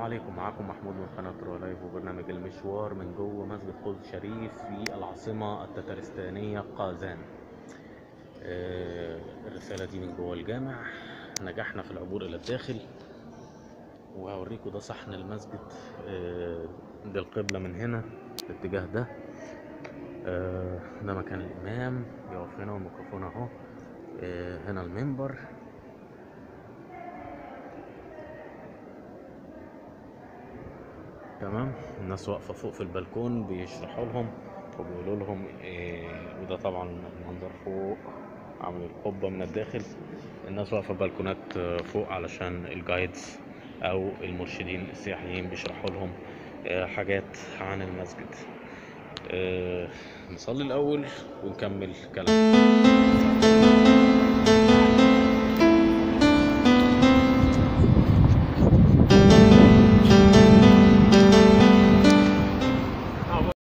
عليكم معاكم محمود من قناة رو لايف وبرنامج المشوار من جوه مسجد قدس شريف في العاصمة التتارستانية قازان آه، الرسالة دي من جوه الجامع نجحنا في العبور إلى الداخل وهوريكم ده صحن المسجد آه، دي القبلة من هنا الاتجاه ده آه، ده مكان الإمام يقف هنا والميكروفون أهو آه، هنا المنبر تمام الناس واقفة فوق في البلكون بيشرحوا لهم وبيقولوا لهم إيه وده طبعا المنظر فوق عامل القبة من الداخل الناس واقفة في البلكونات آه، فوق علشان الجايدز أو المرشدين السياحيين بيشرحوا لهم آه، حاجات عن المسجد آه، نصلي الأول ونكمل كلام